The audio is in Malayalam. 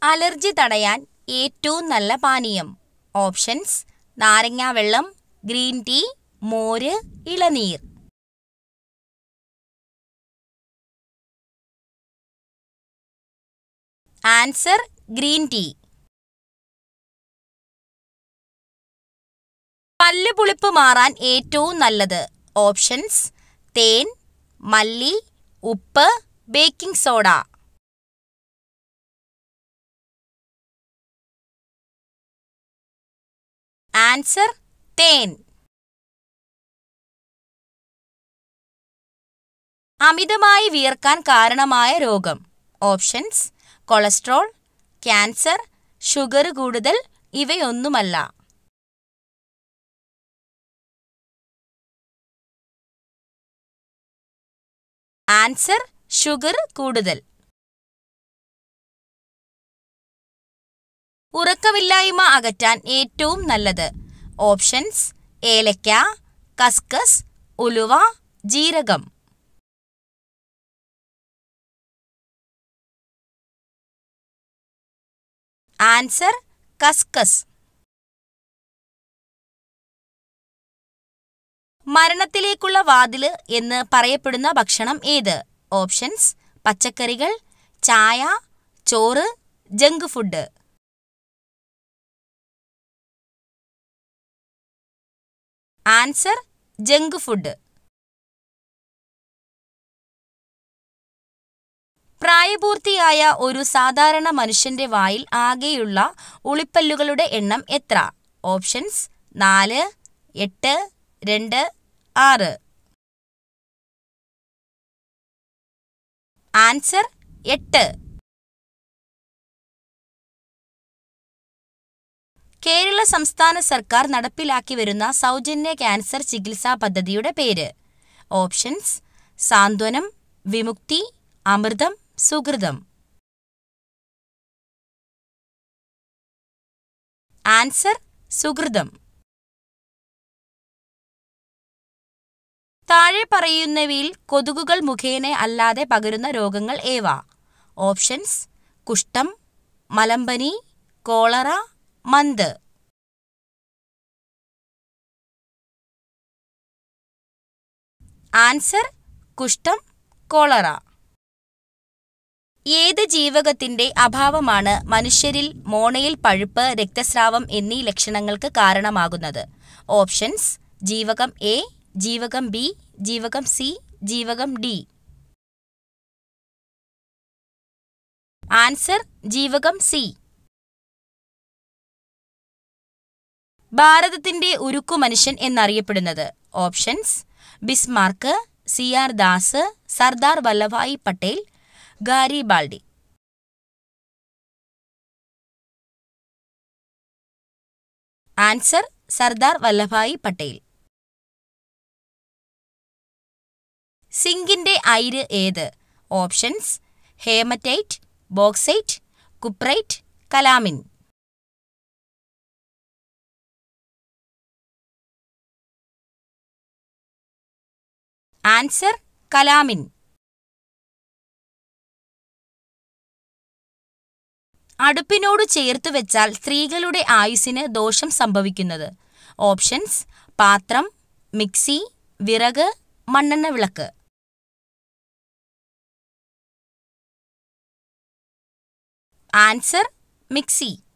അലർജി തടയാൻ ഏറ്റവും നല്ല പാനീയം ഓപ്ഷൻസ് നാരങ്ങാ വെള്ളം ഗ്രീൻ ടീ മോര് ഇളനീർ ആൻസർ ഗ്രീൻ ടീ പല്ല് പുളിപ്പ് മാറാൻ ഏറ്റവും നല്ലത് ഓപ്ഷൻസ് തേൻ മല്ലി ഉപ്പ് ബേക്കിംഗ് സോഡ ആൻസർ തേൻ അമിതമായി വിയർക്കാൻ കാരണമായ രോഗം ഓപ്ഷൻസ് കൊളസ്ട്രോൾ ക്യാൻസർ ഷുഗർ കൂടുതൽ ഇവയൊന്നുമല്ല ആൻസർ ഷുഗർ കൂടുതൽ ഉറക്കമില്ലായ്മ അകറ്റാൻ ഏറ്റവും നല്ലത് ഓപ്ഷൻസ് ഏലക്ക കസ്കസ് ഉലുവ ജീരകം ആൻസർ കസ്കസ് മരണത്തിലേക്കുള്ള വാതില് എന്ന് പറയപ്പെടുന്ന ഭക്ഷണം ഏത് ഓപ്ഷൻസ് പച്ചക്കറികൾ ചായ ചോറ് junk food answer junk food പ്രായപൂർത്തിയായ ഒരു സാധാരണ മനുഷ്യന്റെ വായിൽ ആകെയുള്ള ഉളിപ്പല്ലുകളുടെ എണ്ണം എത്ര ഓപ്ഷൻസ് നാല് എട്ട് രണ്ട് ആറ് ആൻസർ എട്ട് കേരള സംസ്ഥാന സർക്കാർ നടപ്പിലാക്കി വരുന്ന സൗജന്യ ക്യാൻസർ ചികിത്സാ പദ്ധതിയുടെ പേര് ഓപ്ഷൻസ് സാന്ത്വനം വിമുക്തി അമൃതം സുഹൃതം ആൻസർ സുഹൃതം താഴെ പറയുന്നവയിൽ കൊതുകുകൾ മുഖേന അല്ലാതെ പകരുന്ന രോഗങ്ങൾ ഏവ ഓപ്ഷൻസ് കുഷ്ഠം മലമ്പനി കോളറ മന്ത് ആൻസർ കുഷ്ഠം കോളറ ഏത് ജീവകത്തിന്റെ അഭാവമാണ് മനുഷ്യരിൽ മോണയിൽ പഴുപ്പ് രക്തസ്രാവം എന്നീ ലക്ഷണങ്ങൾക്ക് കാരണമാകുന്നത് ഓപ്ഷൻസ് ജീവകം എ ജീവകം ബി ജീവകം സി ജീവകം ഡി ആൻസർ ജീവകം സി ഭാരതത്തിന്റെ ഉരുക്കു മനുഷ്യൻ എന്നറിയപ്പെടുന്നത് options Bismarck C R Das Sardar Vallabhbhai Patel Garibaldi answer Sardar Vallabhbhai Patel സിങ്കിന്റെ അയിര് ഏത് options haematite bauxite cuprite calamine answer calamine അടുപ്പിനോട് ചേർത്ത് വെച്ചാൽ സ്ത്രീകളുടെ ആയുസ്സിന് ദോഷം സംഭവിക്കുന്നത് ഓപ്ഷൻസ് പാത്രം മിക്സി വിറക് മണ്ണെണ്ണ വിളക്ക് ആൻസർ മിക്സി